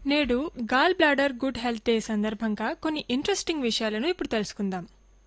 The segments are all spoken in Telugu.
నేడు gall bladder good health day సందర్భంగా కొన్ని ఇంట్రెస్టింగ్ విషయాలను ఇప్పుడు తెలుసుకుందాం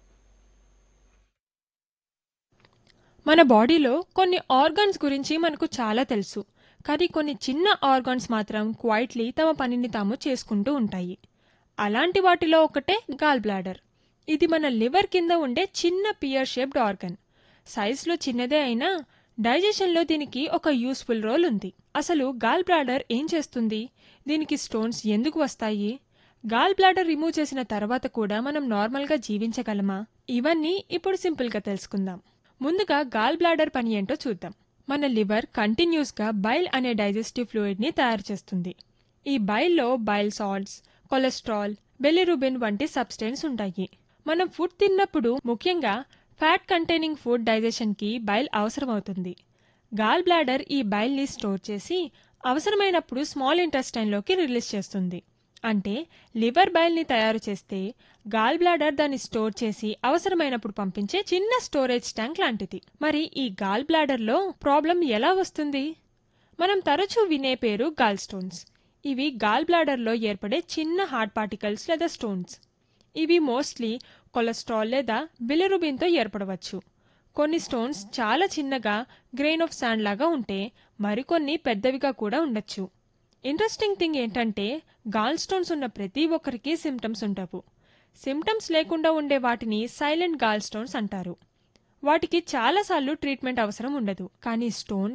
మన బాడీలో కొన్ని ఆర్గాన్స్ గురించి మనకు చాలా తెలుసు కానీ కొన్ని చిన్న ఆర్గాన్స్ మాత్రం క్వైట్లీ తమ పనిని తాము చేసుకుంటూ ఉంటాయి అలాంటి వాటిలో ఒకటే గాల్ బ్లాడర్ ఇది మన లివర్ కింద ఉండే చిన్న పియర్ షేప్డ్ ఆర్గన్ సైజులో చిన్నదే అయినా డైజెషన్లో దీనికి ఒక యూస్ఫుల్ రోల్ ఉంది అసలు గాల్ బ్లాడర్ ఏం చేస్తుంది దీనికి స్టోన్స్ ఎందుకు వస్తాయి గాల్ బ్లాడర్ రిమూవ్ చేసిన తర్వాత కూడా మనం నార్మల్గా జీవించగలమా ఇవన్నీ ఇప్పుడు సింపుల్గా తెలుసుకుందాం ముందుగా గాల్ బ్లాడర్ పని ఏంటో చూద్దాం మన లివర్ కంటిన్యూస్గా బైల్ అనే డైజెస్టివ్ ఫ్లూయిడ్ని తయారు చేస్తుంది ఈ బైల్లో బైల్ సాల్ట్స్ కొలెస్ట్రాల్ బెలిరుబిన్ వంటి సబ్స్టెన్స్ ఉంటాయి మనం ఫుడ్ తిన్నప్పుడు ముఖ్యంగా ఫ్యాట్ కంటైనింగ్ ఫుడ్ డైజెషన్కి బైల్ అవసరమవుతుంది గాల్ బ్లాడర్ ఈ బైల్ని స్టోర్ చేసి అవసరమైనప్పుడు స్మాల్ ఇంటెస్టైన్లోకి రిలీజ్ చేస్తుంది అంటే లివర్ బైల్ని తయారు చేస్తే గాల్ బ్లాడర్ దాన్ని స్టోర్ చేసి అవసరమైనప్పుడు పంపించే చిన్న స్టోరేజ్ ట్యాంక్ లాంటిది మరి ఈ గాల్ బ్లాడర్లో ప్రాబ్లం ఎలా వస్తుంది మనం తరచూ వినే పేరు గాల్ స్టోన్స్ ఇవి గాల్ బ్లాడర్లో ఏర్పడే చిన్న హార్డ్ పార్టికల్స్ లేదా స్టోన్స్ ఇవి మోస్ట్లీ కొలెస్ట్రాల్ లేదా బిలిరుబిన్తో ఏర్పడవచ్చు కొన్ని స్టోన్స్ చాలా చిన్నగా గ్రెయిన్ ఆఫ్ శాండ్ లాగా ఉంటే మరికొన్ని పెద్దవిగా కూడా ఉండొచ్చు ఇంట్రెస్టింగ్ థింగ్ ఏంటంటే గాల్ స్టోన్స్ ఉన్న ప్రతి ఒక్కరికి సిమ్టమ్స్ ఉండవు సిమ్టమ్స్ లేకుండా ఉండే వాటిని సైలెంట్ గాల్ స్టోన్స్ అంటారు వాటికి చాలాసార్లు ట్రీట్మెంట్ అవసరం ఉండదు కానీ స్టోన్